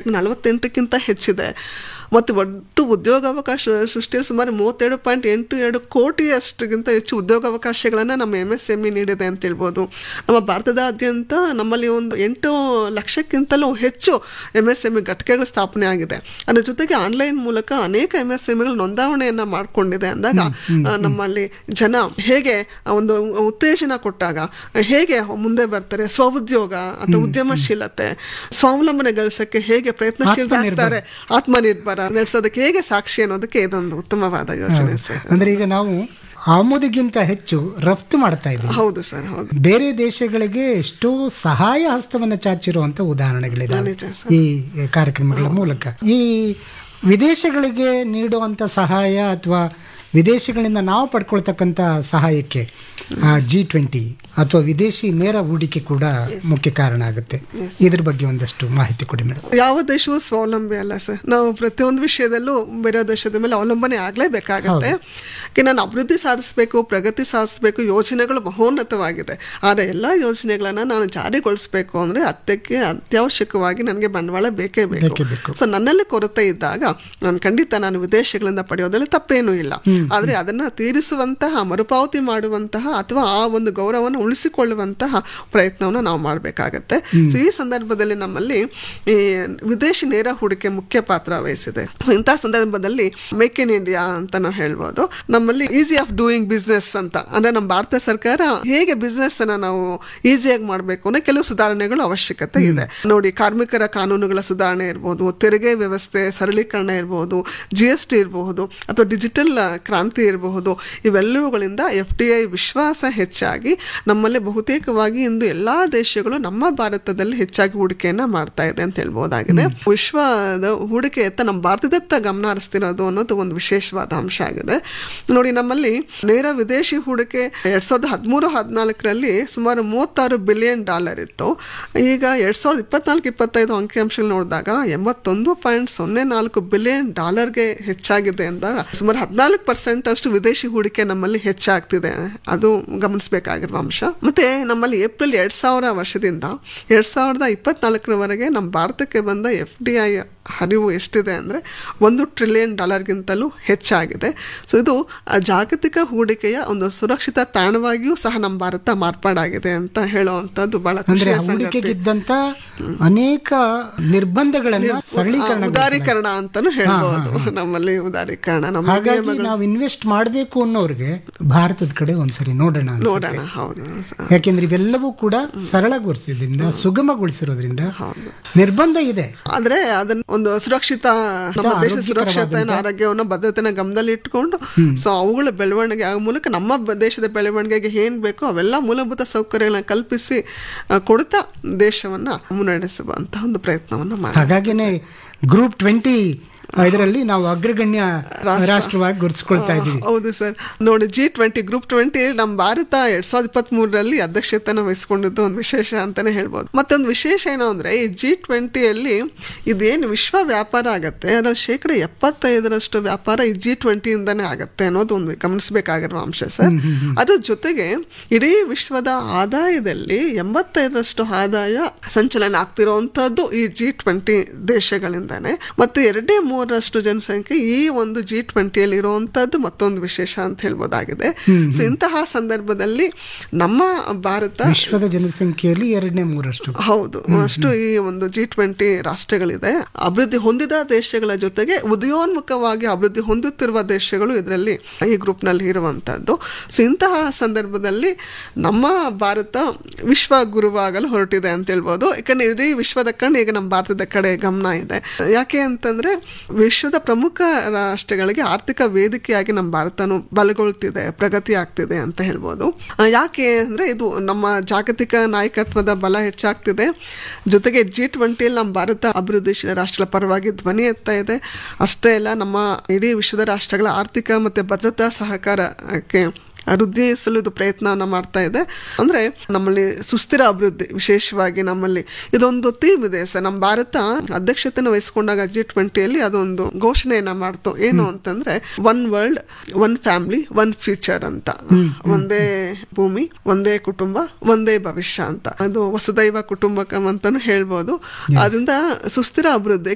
ಶೇಕಡ ನಲವತ್ತೆಂಟಕ್ಕಿಂತ ಹೆಚ್ಚಿದೆ ಮತ್ತು ಒಟ್ಟು ಉದ್ಯೋಗಾವಕಾಶ ಸೃಷ್ಟಿಯಲ್ಲಿ ಸುಮಾರು ಮೂವತ್ತೆರಡು ಪಾಯಿಂಟ್ ಎಂಟು ಎರಡು ಕೋಟಿಯಷ್ಟಕ್ಕಿಂತ ಹೆಚ್ಚು ಉದ್ಯೋಗಾವಕಾಶಗಳನ್ನು ನಮ್ಮ ಎಮ್ ಎಸ್ ಎಮ್ ಇ ನೀಡಿದೆ ಅಂತ ಹೇಳ್ಬೋದು ನಮ್ಮ ಭಾರತದಾದ್ಯಂತ ನಮ್ಮಲ್ಲಿ ಒಂದು ಎಂಟು ಲಕ್ಷಕ್ಕಿಂತಲೂ ಹೆಚ್ಚು ಎಮ್ ಎಸ್ ಎಮ್ ಇ ಘಟಕಗಳ ಸ್ಥಾಪನೆ ಆಗಿದೆ ಅದ್ರ ಜೊತೆಗೆ ಆನ್ಲೈನ್ ಮೂಲಕ ಅನೇಕ ಎಮ್ ಎಸ್ ಎಮ್ ಇಗಳು ನೋಂದಾವಣೆಯನ್ನು ಮಾಡಿಕೊಂಡಿದೆ ಅಂದಾಗ ಆ, ನಮ್ಮಲ್ಲಿ ಜನ ಹೇಗೆ ಒಂದು ಉತ್ತೇಜನ ಕೊಟ್ಟಾಗ ಹೇಗೆ ಮುಂದೆ ಬರ್ತಾರೆ ಸ್ವಉದ್ಯೋಗ ಅಥವಾ ಉದ್ಯಮಶೀಲತೆ ಸ್ವಾವಲಂಬನೆ ಗಳಿಸಕ್ಕೆ ಹೇಗೆ ಪ್ರಯತ್ನಶೀಲರಾಗ್ತಾರೆ ಆತ್ಮನಿರ್ಭರ ನಡೆಸೋದಕ್ಕೆ ಹೇಗೆ ಸಾಕ್ಷಿ ಅನ್ನೋದಕ್ಕೆ ಇದೊಂದು ಉತ್ತಮವಾದ ಯೋಜನೆ ಸರ್ ಅಂದ್ರೆ ಈಗ ನಾವು ಆಮದಿಗಿಂತ ಹೆಚ್ಚು ರಫ್ತು ಮಾಡ್ತಾ ಇದ್ದೀವಿ ಹೌದು ಸರ್ ಹೌದು ಬೇರೆ ದೇಶಗಳಿಗೆ ಎಷ್ಟೋ ಸಹಾಯ ಹಸ್ತವನ್ನು ಚಾಚಿರುವಂತ ಉದಾಹರಣೆಗಳಿದಾವೆ ನಿಜ ಸರ್. ಈ ಕಾರ್ಯಕ್ರಮಗಳ ಮೂಲಕ ಈ ವಿದೇಶಗಳಿಗೆ ನೀಡುವಂತ ಸಹಾಯ ಅಥವಾ ವಿದೇಶಗಳಿಂದ ನಾವು ಪಡ್ಕೊಳ್ತಕ್ಕಂಥ ಸಹಾಯಕ್ಕೆ ಜಿ ಟ್ವೆಂಟಿ ಅಥವಾ ವಿದೇಶಿ ನೇರ ಹೂಡಿಕೆ ಕೂಡ ಮುಖ್ಯ ಕಾರಣ ಆಗುತ್ತೆ ಇದ್ರ ಬಗ್ಗೆ ಒಂದಷ್ಟು ಮಾಹಿತಿ ಕೊಡಿ ಮೇಡಮ್ ಯಾವ ದೇಶವೂ ಸ್ವಾವಲಂಬಿ ಅಲ್ಲ ಸರ್ ನಾವು ಪ್ರತಿಯೊಂದು ವಿಷಯದಲ್ಲೂ ಬೇರೆ ದೇಶದ ಮೇಲೆ ಅವಲಂಬನೆ ಆಗಲೇಬೇಕಾಗತ್ತೆ ಯಾಕೆ ನಾನು ಅಭಿವೃದ್ಧಿ ಸಾಧಿಸಬೇಕು ಪ್ರಗತಿ ಸಾಧಿಸಬೇಕು ಯೋಜನೆಗಳು ಮಹೋನ್ನತವಾಗಿದೆ ಆದರೆ ಎಲ್ಲ ಯೋಜನೆಗಳನ್ನ ನಾನು ಜಾರಿಗೊಳಿಸಬೇಕು ಅಂದರೆ ಅತ್ಯಕ್ಕೆ ಅತ್ಯವಶ್ಯಕವಾಗಿ ನನಗೆ ಬಂಡವಾಳ ಬೇಕೇ ಬೇಕೇ ಬೇಕು ಬೇಕು. ಸೊ ನನ್ನಲ್ಲಿ ಕೊರತೆ ಇದ್ದಾಗ ನಾನು ಖಂಡಿತ ನಾನು ವಿದೇಶಗಳಿಂದ ಪಡೆಯೋದ್ರಲ್ಲಿ ತಪ್ಪೇನೂ ಇಲ್ಲ ಆದರೆ ಅದನ್ನ ತೀರಿಸುವಂತಹ ಮರುಪಾವತಿ ಮಾಡುವಂತಹ ಅಥವಾ ಆ ಒಂದು ಗೌರವವನ್ನು ಉಳಿಸಿಕೊಳ್ಳುವಂತಹ ಪ್ರಯತ್ನವನ್ನು ನಾವು ಮಾಡಬೇಕಾಗತ್ತೆ ಸೊ ಈ ಸಂದರ್ಭದಲ್ಲಿ ನಮ್ಮಲ್ಲಿ ಈ ವಿದೇಶಿ ನೇರ ಹೂಡಿಕೆ ಮುಖ್ಯ ಪಾತ್ರ ವಹಿಸಿದೆ ಸೊ ಇಂತಹ ಸಂದರ್ಭದಲ್ಲಿ ಮೇಕ್ ಇನ್ ಇಂಡಿಯಾ ಅಂತ ನಾವು ಹೇಳ್ಬೋದು ನಮ್ಮಲ್ಲಿ ಈಸಿ ಆಫ್ ಡೂಯಿಂಗ್ ಬಿಸ್ನೆಸ್ ಅಂತ ಅಂದ್ರೆ ನಮ್ಮ ಭಾರತ ಸರ್ಕಾರ ಹೇಗೆ ಬಿಸ್ನೆಸ್ ಅನ್ನ ನಾವು ಈಸಿಯಾಗಿ ಮಾಡಬೇಕು ಅನ್ನೋ ಕೆಲವು ಸುಧಾರಣೆಗಳು ಅವಶ್ಯಕತೆ ಇದೆ ನೋಡಿ ಕಾರ್ಮಿಕರ ಕಾನೂನುಗಳ ಸುಧಾರಣೆ ಇರ್ಬೋದು ತೆರಿಗೆ ವ್ಯವಸ್ಥೆ ಸರಳೀಕರಣ ಇರ್ಬೋದು ಜಿ ಎಸ್ ಟಿ ಇರಬಹುದು ಅಥವಾ ಡಿಜಿಟಲ್ ಕ್ರಾಂತಿ ಇರಬಹುದು ಇವೆಲ್ಲವುಗಳಿಂದ ಎಫ್ ಡಿ ಐ ವಿಶ್ವಾಸ ಹೆಚ್ಚಾಗಿ ನಮ್ಮಲ್ಲಿ ಬಹುತೇಕವಾಗಿ ಇಂದು ಎಲ್ಲಾ ದೇಶಗಳು ನಮ್ಮ ಭಾರತದಲ್ಲಿ ಹೆಚ್ಚಾಗಿ ಹೂಡಿಕೆಯನ್ನ ಮಾಡ್ತಾ ಇದೆ ಅಂತ ಹೇಳ್ಬೋದಾಗಿದೆ ವಿಶ್ವದ ಹೂಡಿಕೆಯತ್ತ ನಮ್ಮ ಭಾರತದತ್ತ ಗಮನ ಹರಿಸ್ತಿರೋದು ಅನ್ನೋದು ಒಂದು ವಿಶೇಷವಾದ ಅಂಶ ಆಗಿದೆ ನೋಡಿ ನಮ್ಮಲ್ಲಿ ನೇರ ವಿದೇಶಿ ಹೂಡಿಕೆ ಎರಡ್ ಸಾವಿರದ ಹದಿಮೂರು ಹದಿನಾಲ್ಕರಲ್ಲಿ ಸುಮಾರು ಮೂವತ್ತಾರು ಬಿಲಿಯನ್ ಡಾಲರ್ ಇತ್ತು ಈಗ ಎರಡ್ ಸಾವಿರದ ಇಪ್ಪತ್ನಾಲ್ಕು ಇಪ್ಪತ್ತೈದು ಅಂಕಿಅಂಶಗಳು ನೋಡಿದಾಗ ಎಂಬತ್ತೊಂದು ಪಾಯಿಂಟ್ ಸೊನ್ನೆ ನಾಲ್ಕು ಬಿಲಿಯನ್ ಡಾಲರ್ಗೆ ಹೆಚ್ಚಾಗಿದೆ ಅಂದಾಗ ಸುಮಾರು ಹದಿನಾಲ್ಕು ಪರ್ಸೆಂಟ್ ಅಷ್ಟು ವಿದೇಶಿ ಹೂಡಿಕೆ ನಮ್ಮಲ್ಲಿ ಹೆಚ್ಚಾಗ್ತಿದೆ ಅದು ಗಮನಿಸಬೇಕಾಗಿರುವ ಅಂಶ ಮತ್ತೆ ನಮ್ಮಲ್ಲಿ ಏಪ್ರಿಲ್ ಎರಡ್ ಸಾವಿರ ವರ್ಷದಿಂದ ಎರಡ್ ಸಾವಿರದ ಇಪ್ಪತ್ನಾಲ್ಕರವರೆಗೆ ನಮ್ಮ ಭಾರತಕ್ಕೆ ಬಂದ ಎಫ್ ಡಿ ಐ ಹರಿವು ಎಷ್ಟಿದೆ ಅಂದರೆ ಒಂದು ಟ್ರಿಲಿಯನ್ ಡಾಲರ್ಗಿಂತಲೂ ಹೆಚ್ಚಾಗಿದೆ ಸೊ ಇದು ಆ ಜಾಗತಿಕ ಹೂಡಿಕೆಯ ಒಂದು ಸುರಕ್ಷಿತ ತಾಣವಾಗಿಯೂ ಸಹ ನಮ್ಮ ಭಾರತ ಮಾರ್ಪಾಡಾಗಿದೆ ಅಂತ ಹೇಳುವಂಥದ್ದು ಬಹಳ ಅಂದ್ರೆ ಖುಷಿಯ ಸಂಗತಿ ಹೂಡಿಕೆಗಿದ್ದಂತ ಅನೇಕ ನಿರ್ಬಂಧಗಳನ್ನ ಸರಳೀಕರಣ ಉದಾರೀಕರಣ ಅಂತಾನು ಹೇಳ್ಬೋದು ನಮ್ಮಲ್ಲಿ ಉದಾರೀಕರಣ ನಮ್ಮ ಹಾಗಾಗಿ ನಾವು ಇನ್ವೆಸ್ಟ್ ಮಾಡಬೇಕು ಅನ್ನೋರಿಗೆ ಭಾರತದ ಕಡೆ ಒಂದ್ಸರಿ ನೋಡೋಣ ಅನ್ಸುತ್ತೆ. ನೋಡೋಣ ಹೌದು ಸ- ಯಾಕೆಂದ್ರೆ ಇವೆಲ್ಲವೂ ಕೂಡ ಸರಳಗೊಳಿಸಿದ್ರಿಂದ ಸುಗಮಗೊಳಿಸಿರೋದ್ರಿಂದ ಹೌದು. ನಿರ್ಬಂಧ ಇದೆ ಆದ್ರೆ ಅದನ್ನ ಒಂದು ಸುರಕ್ಷಿತ ನಮ್ಮ ದೇಶದ ಸುರಕ್ಷತೆಯನ್ನು ಆರೋಗ್ಯವನ್ನು ಭದ್ರತೆನ ಗಮನದಲ್ಲಿ ಇಟ್ಕೊಂಡು ಸೊ ಅವುಗಳ ಬೆಳವಣಿಗೆ ಆಗ ಮೂಲಕ ನಮ್ಮ ಬ- ದೇಶದ ಬೆಳವಣಿಗೆಗೆ ಏನ್ ಬೇಕೋ ಅವೆಲ್ಲ ಮೂಲಭೂತ ಸೌಕರ್ಯಗಳನ್ನ ಕಲ್ಪಿಸಿ ಆ, ಕೊಡ್ತಾ ದೇಶವನ್ನ ಮುನ್ನಡೆಸುವಂತಹ ಒಂದು ಪ್ರಯತ್ನವನ್ನ ಮಾಡಿ ಹಾಗಾಗಿನೇ ಗ್ರೂಪ್ ಟ್ವೆಂಟಿ ಇದರಲ್ಲಿ ನಾವು ಅಗ್ರಗಣ್ಯ ರಾಷ್ಟ್ರವಾಗಿ ಗುರುತಿಸ್ಕೊಳ್ತಾ ಇದ್ದೀವಿ ಹೌದು ಸರ್ ನೋಡಿ ಜಿ ಟ್ವೆಂಟಿ ಗ್ರೂಪ್ ಟ್ವೆಂಟಿ ನಮ್ಮ ಭಾರತ ಎರಡ್ ಸಾವಿರದ ಇಪ್ಪತ್ತ್ ಮೂರರಲ್ಲಿ ಅಧ್ಯಕ್ಷತೆನ ವಹಿಸ್ಕೊಂಡಿದ್ದು ಒಂದು ವಿಶೇಷ ಅಂತಾನೆ ಹೇಳ್ಬೋದು ಮತ್ತೊಂದು ವಿಶೇಷ ಏನು ಅಂದ್ರೆ ಈ ಜಿ ಟ್ವೆಂಟಿಯಲ್ಲಿ ಇದೇನು ವಿಶ್ವ ವ್ಯಾಪಾರ ಆಗತ್ತೆ ಅದರ ಶೇಕಡ ಎಪ್ಪತ್ತೈದರಷ್ಟು ವ್ಯಾಪಾರ ಈ ಜಿ ಟ್ವೆಂಟಿಯಿಂದನೇ ಆಗತ್ತೆ ಅನ್ನೋದು ಒಂದು ಗಮನಿಸಬೇಕಾಗಿರುವ ಅಂಶ ಸರ್ ಅದ್ರ ಜೊತೆಗೆ ಇಡೀ ವಿಶ್ವದ ಆದಾಯದಲ್ಲಿ ಎಂಬತ್ತೈದರಷ್ಟು ಆದಾಯ ಸಂಚಲನ ಆಗ್ತಿರೋವಂಥದ್ದು ಈ ಜಿ ಟ್ವೆಂಟಿ ದೇಶಗಳಿಂದಾನೆ ಮತ್ತು ಎರಡೇ ಮೂರರಷ್ಟು ಜನಸಂಖ್ಯೆ ಈ ಒಂದು ಜಿ ಟ್ವೆಂಟಿಯಲ್ಲಿ ಇರುವಂತದ್ದು ಮತ್ತೊಂದು ವಿಶೇಷ ಅಂತ ಹೇಳ್ಬೋದಾಗಿದೆ ಸೊ ಇಂತಹ ಸಂದರ್ಭದಲ್ಲಿ ನಮ್ಮ ಭಾರತ ವಿಶ್ವದ ಜನಸಂಖ್ಯೆಯಲ್ಲಿ ಎರಡನೇ ಮೂರಷ್ಟು ಹೌದು ಅಷ್ಟು ಈ ಒಂದು ಜಿ ಟ್ವೆಂಟಿ ರಾಷ್ಟ್ರಗಳಿದೆ ಅಭಿವೃದ್ಧಿ ಹೊಂದಿದ ದೇಶಗಳ ಜೊತೆಗೆ ಉದಯೋನ್ಮುಖವಾಗಿ ಅಭಿವೃದ್ಧಿ ಹೊಂದುತ್ತಿರುವ ದೇಶಗಳು ಇದರಲ್ಲಿ ಈ ಗ್ರೂಪ್ನಲ್ಲಿ ಇರುವಂತದ್ದು ಸೊ ಇಂತಹ ಸಂದರ್ಭದಲ್ಲಿ ನಮ್ಮ ಭಾರತ ವಿಶ್ವ ಗುರುವಾಗಲು ಹೊರಟಿದೆ ಅಂತ ಹೇಳ್ಬೋದು ಯಾಕಂದ್ರೆ ಇಡೀ ವಿಶ್ವದ ಕಣ್ಣು ಈಗ ನಮ್ಮ ಭಾರತದ ಕಡೆ ಗಮನ ಇದೆ ಯಾಕೆ ಅಂತಂದ್ರೆ ವಿಶ್ವದ ಪ್ರಮುಖ ರಾಷ್ಟ್ರಗಳಿಗೆ ಆರ್ಥಿಕ ವೇದಿಕೆಯಾಗಿ ನಮ್ಮ ಭಾರತನು ಬಲಗೊಳ್ತಿದೆ ಪ್ರಗತಿ ಆಗ್ತಿದೆ ಅಂತ ಹೇಳ್ಬೋದು ಆ, ಯಾಕೆ ಅಂದ್ರೆ ಇದು ನಮ್ಮ ಜಾಗತಿಕ ನಾಯಕತ್ವದ ಬಲ ಹೆಚ್ಚಾಗ್ತಿದೆ ಜೊತೆಗೆ ಜಿ ಟ್ವೆಂಟಿಯಲ್ಲಿ ನಮ್ಮ ಭಾರತ ಅಭಿವೃದ್ಧಿಶೀಲ ರಾಷ್ಟ್ರಗಳ ಪರವಾಗಿ ಧ್ವನಿ ಎತ್ತಾ ಇದೆ ಅಷ್ಟೇ ಅಲ್ಲ ನಮ್ಮ ಇಡೀ ವಿಶ್ವದ ರಾಷ್ಟ್ರಗಳ ಆರ್ಥಿಕ ಮತ್ತೆ ಭದ್ರತಾ ಸಹಕಾರಕ್ಕೆ ವೃದ್ಧಿಸಲು ಇದು ಪ್ರಯತ್ನವನ್ನ ಮಾಡ್ತಾ ಇದೆ ಅಂದ್ರೆ ನಮ್ಮಲ್ಲಿ ಸುಸ್ಥಿರ ಅಭಿವೃದ್ಧಿ ವಿಶೇಷವಾಗಿ ನಮ್ಮಲ್ಲಿ ಇದೊಂದು ಥೀಮ್ ಇದೆ ಸರ್ ನಮ್ಮ ಭಾರತ ಅಧ್ಯಕ್ಷತೆನ ವಹಿಸ್ಕೊಂಡಾಗ ಜಿ ಟ್ವೆಂಟಿಯಲ್ಲಿ ಅದೊಂದು ಘೋಷಣೆಯನ್ನ ಮಾಡ್ತು ಏನು ಅಂತಂದ್ರೆ one world one family one future ಅಂತ ಒಂದೇ ಭೂಮಿ ಒಂದೇ ಕುಟುಂಬ ಒಂದೇ ಭವಿಷ್ಯ ಅಂತ ಅದು ವಸುದೈವ ಕುಟುಂಬಕಂ ಅಂತಾನು ಹೇಳ್ಬೋದು ಅದರಿಂದ ಸುಸ್ಥಿರ ಅಭಿವೃದ್ಧಿ